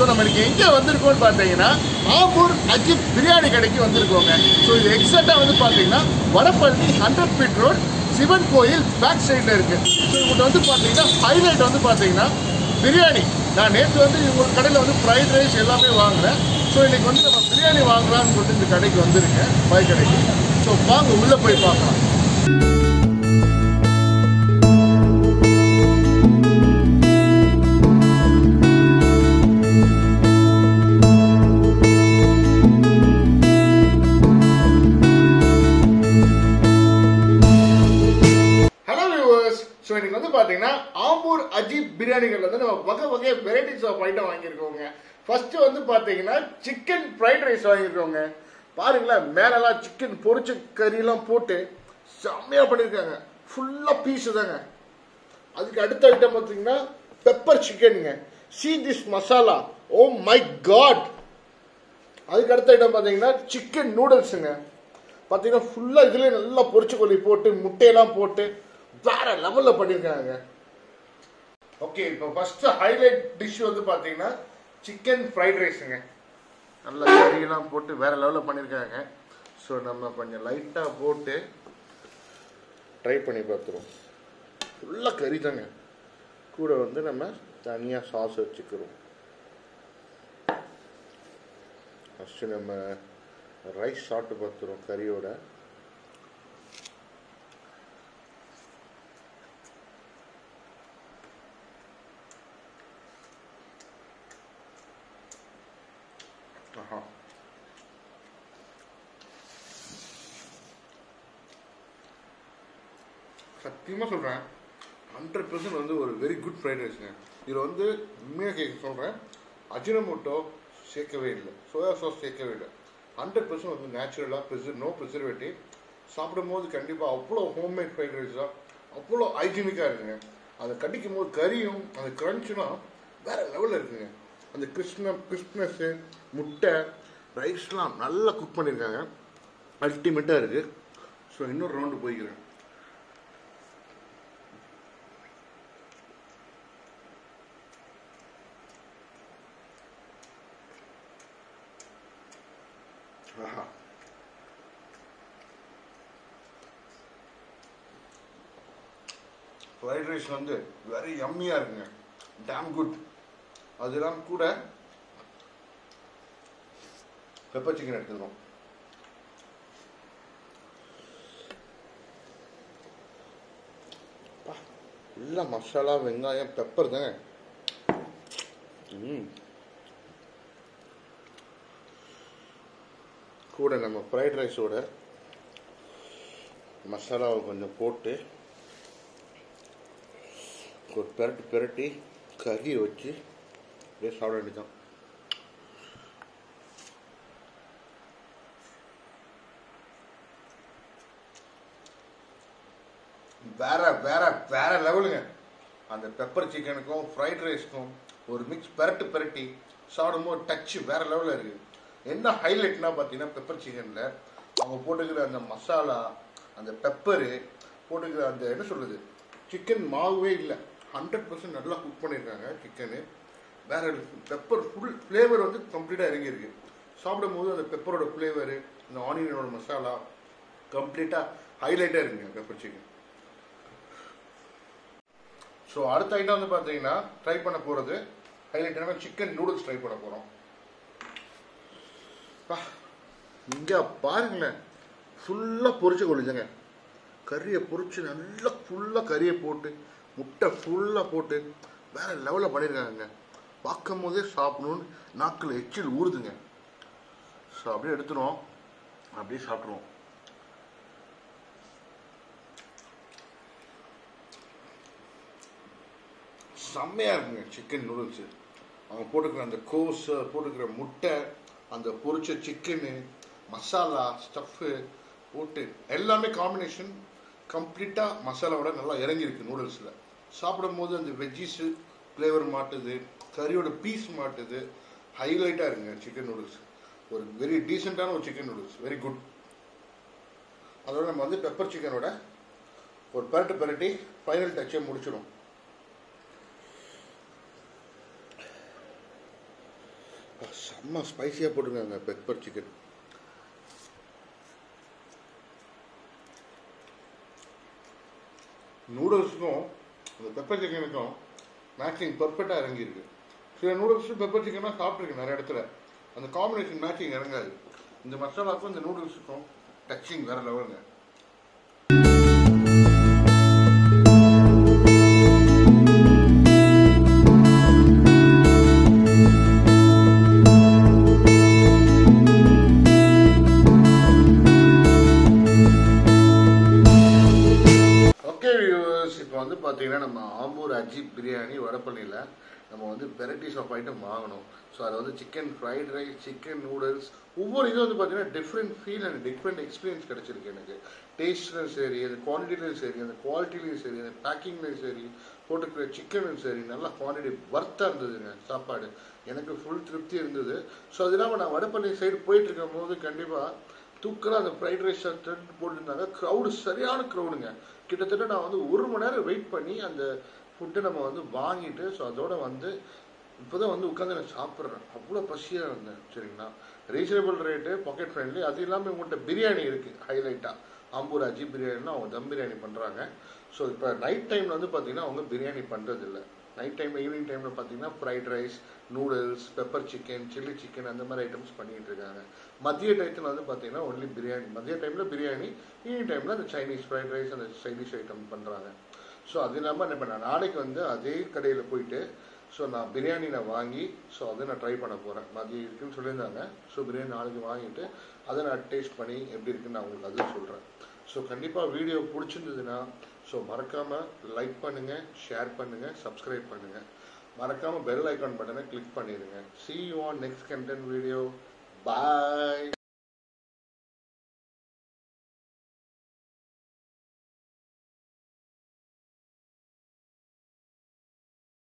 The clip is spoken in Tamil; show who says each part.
Speaker 1: நம்ம இன்னைக்கு எங்கே வந்திருக்கோம்னு பார்த்தீங்கன்னா ஆம்பூர் அஜித் பிரியாணி கடைக்கு வந்திருக்கோங்க ஸோ இது எக்ஸாக்டாக வந்து பார்த்தீங்கன்னா Vadapalani hundred feet road Sivan கோயில் பேக் சைடில் இருக்குது ஸோ இவங்க வந்து பார்த்தீங்கன்னா ஹைலைட் வந்து பார்த்தீங்கன்னா பிரியாணி நான் நேற்று வந்து இவங்க கடையில் வந்து ஃப்ரைட் ரைஸ் எல்லாமே வாங்கினேன் ஸோ இன்னைக்கு வந்து நம்ம பிரியாணி வாங்கலாம்னு சொல்லிட்டு இந்த கடைக்கு வந்திருக்கேன் பாய் கடைக்கு ஸோ வாங்க உள்ளே போய் பார்க்கலாம் ஹலோ வியூவர்ஸ் ஸோ இன்னைக்கு வந்து பார்த்தீங்கன்னா ஆம்பூர் அஜித் பிரியாணிகள் வந்து நம்ம வகை வகை வெரைட்டிஸ் ஆஃப் ஐட்டம் வாங்கியிருக்கோங்க ஃபர்ஸ்ட் வந்து பார்த்தீங்கன்னா சிக்கன் ஃப்ரைட் ரைஸ் வாங்கியிருக்கோங்க பாருங்களேன் மேலெல்லாம் சிக்கன் பொரிச்ச கறியெல்லாம் போட்டு செம்மையாக பண்ணியிருக்காங்க ஃபுல்லாக பீஸ் தாங்க அதுக்கு அடுத்த ஐட்டம் பார்த்தீங்கன்னா பெப்பர் சிக்கனுங்க see this masala oh my god அதுக்கு அடுத்த ஐட்டம் பார்த்தீங்கன்னா சிக்கன் நூடுல்ஸுங்க பார்த்தீங்கன்னா ஃபுல்லாக இதுலேயே நல்லா பொரிச்சு கொல்லி போட்டு முட்டையெல்லாம் போட்டு வேற லெவலில் பண்ணியிருக்காங்க ஓகே இப்போ ஃபர்ஸ்ட் ஹைலைட் டிஷ் வந்து பார்த்தீங்கன்னா சிக்கன் ஃப்ரைட் ரைஸுங்க நல்லா கறியெல்லாம் போட்டு வேற லெவலில் பண்ணியிருக்காங்க ஸோ நம்ம கொஞ்சம் லைட்டாக போட்டு ட்ரை பண்ணி பார்த்துருவோம் ஃபுல்லாக கறி தாங்க கூட வந்து நம்ம தனியாக சாஸ் வச்சுக்கிறோம் ஃபஸ்ட்டு நம்ம ரைஸ் சாப்பிட்டு பார்த்துருவோம் கறியோட ஆஹா சத்தியமாக சொல்கிறேன் ஹண்ட்ரட் பர்சன்ட் வந்து ஒரு வெரி குட் ஃப்ரைட் ரைஸ்ங்க இதில் வந்து உண்மையாக கேட்க சொல்கிறேன் அஜினமோட்டோ சேர்க்கவே இல்லை சோயா சாஸ் சேர்க்கவே இல்லை ஹண்ட்ரட் பர்சன்ட் வந்து நேச்சுரலாக ப்ரிசர் நோ ப்ரிசர்வேட்டிவ் சாப்பிடும் போது கண்டிப்பாக அவ்வளோ ஹோம்மேட் ஃப்ரைட் ரைஸாக அவ்வளோ ஹைஜீனிக்காக இருக்குங்க அதை கடிக்கும் போது கறியும் அந்த க்ரன்ச்சுலாம் வேற லெவலில் இருக்குங்க அந்த கிறிஸ்ன கிறிஸ்ப்னஸ்ஸு முட்டை ரைஸ்லாம் நல்லா குக் பண்ணியிருக்காங்க அல்டிமேட்டாக இருக்குது ஸோ இன்னொரு ரவுண்டு போய்க்கிறேன் ஆஹா ஃப்ரைட் ரைஸ் வந்து வெரி யம்மியாக இருக்குங்க டேம் குட் அதெல்லாம் கூட பெப்பர் சிக்கன் எடுத்துக்கிறோம் இல்லை மசாலா வெங்காயம் பெப்பர் தாங்க ம் கூட நம்ம ஃப்ரைட் ரைஸோட மசாலாவை கொஞ்சம் போட்டு ஒரு பெரட்டு பெரட்டி கறியை வச்சு அப்படியே சாப்பிட வேண்டியதான் வேற வேற வேற லெவலுங்க அந்த பெப்பர் சிக்கனுக்கும் ஃப்ரைட் ரைஸ்க்கும் ஒரு மிக்ஸ் பெரட்டு பெரட்டி சாப்பிடும்போது டச்சு வேற லெவலில் இருக்கு என்ன ஹைலைட்னா பார்த்தீங்கன்னா பெப்பர் சிக்கனில் அவங்க போட்டுக்கிற அந்த மசாலா அந்த பெப்பரு போட்டுக்கிற அந்த என்ன சொல்றது சிக்கன் மாவே இல்லை ஹண்ட்ரட் பர்சன்ட் நல்லா குக் பண்ணியிருக்காங்க சிக்கனு வேற பெப்பர் ஃபுல் ஃப்ளேவர் வந்து கம்ப்ளீட்டாக இறங்கியிருக்கு சாப்பிடும்போது அந்த பெப்பரோட ஃப்ளேவரு அந்த ஆனியனோட மசாலா கம்ப்ளீட்டாக ஹைலைட்டாக இருக்குங்க பெப்பர் சிக்கன் ஸோ அடுத்த ஐட்டம் வந்து பார்த்தீங்கன்னா ட்ரை பண்ண போகிறது ஹைலைட்டான சிக்கன் நூடுல்ஸ் ட்ரை பண்ண போகிறோம் இங்கே பாருங்களேன் ஃபுல்லாக பொரிச்சு கொள்ளுதுங்க கறியை பொரிச்சு நல்லா ஃபுல்லாக கறியை போட்டு முட்டை ஃபுல்லாக போட்டு வேற லெவலில் பண்ணியிருக்காங்க பார்க்கும் போதே சாப்பிடணும்னு நாக்கில் எச்சில் ஊறுதுங்க ஸோ அப்படியே எடுத்துரும் அப்படியே சாப்பிட்ருவோம் செம்மையாக இருக்குங்க சிக்கன் நூடுல்ஸு அவங்க போட்டுக்கிற அந்த கோஸ் போட்டுக்கிற முட்டை அந்த பொரிச்ச சிக்கனு மசாலா ஸ்டஃப்பு போட்டு எல்லாமே காம்பினேஷன் கம்ப்ளீட்டாக மசாலாவோட நல்லா இறங்கியிருக்கு நூடுல்ஸில் சாப்பிடும்போது அந்த வெஜ்ஜீஸு ஃப்ளேவர் மாட்டுது கறியோட பீஸ் மாட்டுது ஹைலைட்டாக இருக்குங்க சிக்கன் நூடுல்ஸ் ஒரு வெரி டீசெண்டான ஒரு சிக்கன் நூடுல்ஸ் வெரி குட் அதோட நம்ம வந்து பெப்பர் சிக்கனோட ஒரு பரட்டு பரட்டி ஃபைனல் டச்சை முடிச்சிடும் அப்பா, செம்ம ஸ்பைசியாக போட்டிருக்காங்க பெப்பர் சிக்கன் நூடுல்ஸுக்கும் அந்த பெப்பர் சிக்கனுக்கும் மேட்சிங் பர்ஃபெக்டாக இறங்கியிருக்கு சில நூடுல்ஸும் பெப்பர் சிக்கனாக சாப்பிட்ருக்கேன் நிறைய இடத்துல அந்த காம்பினேஷன் மேட்சிங் இறங்காது இந்த மசாலாக்கும் இந்த நூடுல்ஸுக்கும் டச்சிங் வேற லெவலுங்க ஓகே வியூவர்ஸ் இப்போ வந்து பார்த்தீங்கன்னா நம்ம ஆம்பூர் அஜிப் பிரியாணி வடப்பள்ளியில் நம்ம வந்து வெரைட்டிஸ் ஆஃப் ஐட்டம் வாங்கணும் ஸோ அது வந்து chicken fried rice chicken noodles ஒவ்வொரு இதுவும் வந்து பார்த்தீங்கன்னா different feel and different experience கிடைச்சிருக்கு எனக்கு டேஸ்ட்லையும் சரி அந்த குவான்டிட்டிலையும் சரி அந்த குவாலிட்டிலையும் சரி அந்த பேக்கிங்லையும் சரி போட்டுக்கிற சிக்கனும் சரி நல்லா குவான்டிட்டி ஒர்த்தாக இருந்ததுங்க சாப்பாடு எனக்கு ஃபுல் திருப்தி இருந்தது ஸோ அது இல்லாமல் நான் வடப்பள்ளி சைடு போயிட்டு இருக்கும் போது கண்டிப்பாக தூக்கலாக அந்த ஃப்ரைட் ரைஸ் போட்டுருந்தாங்க க்ரௌடு சரியான க்ரௌடுங்க கிட்டத்தட்ட நான் வந்து ஒரு மணி நேரம் வெயிட் பண்ணி அந்த ஃபுட்டை நம்ம வந்து வாங்கிட்டு ஸோ அதோட வந்து இப்போதான் வந்து உட்காந்து நான் சாப்பிட்றேன் அவ்வளோ பசியாக இருந்தேன் சரிங்களா ரீசனபிள் ரேட்டு பாக்கெட் ஃப்ரெண்ட்லி அது இல்லாமல் உங்கள்கிட்ட பிரியாணி இருக்குது ஹைலைட்டாக ஆம்பூர் அஜி பிரியாணினா அவங்க தம் பிரியாணி பண்ணுறாங்க ஸோ இப்போ நைட் டைமில் வந்து பார்த்தீங்கன்னா அவங்க பிரியாணி பண்ணுறதில்ல நைட் டைம் ஈவினிங் டைமில் பார்த்தீங்கன்னா fried rice noodles pepper chicken chilli chicken அந்த மாதிரி ஐட்டம்ஸ் பண்ணிட்டு இருக்காங்க மதிய டயத்தில் வந்து பார்த்தீங்கன்னா ஒன்லி பிரியாணி மதிய டைமில் பிரியாணி ஈவினிங் டைமில் அந்த சைனீஸ் ஃப்ரைட் ரைஸ் அந்த சைனீஸ் ஐட்டம் பண்ணுறாங்க ஸோ அது இல்லாமல் இப்போ நான் நாளைக்கு வந்து அதே கடையில் போயிட்டு ஸோ நான் பிரியாணி நான் வாங்கி ஸோ அதை நான் ட்ரை பண்ண போகிறேன் மதியம் இருக்குன்னு சொல்லியிருந்தாங்க ஸோ பிரியாணி நாளைக்கு வாங்கிட்டு அதை நான் டேஸ்ட் பண்ணி எப்படி இருக்குன்னு நான் உங்களுக்கு அதுவும் சொல்கிறேன் ஸோ கண்டிப்பாக வீடியோ பிடிச்சிருந்ததுன்னா ஸோ மறக்காமல் லைக் பண்ணுங்கள் ஷேர் பண்ணுங்கள் சப்ஸ்கிரைப் பண்ணுங்கள் மறக்காமல் பெல் ஐக்கான் பட்டனை கிளிக் பண்ணிடுங்க see you on next content video bye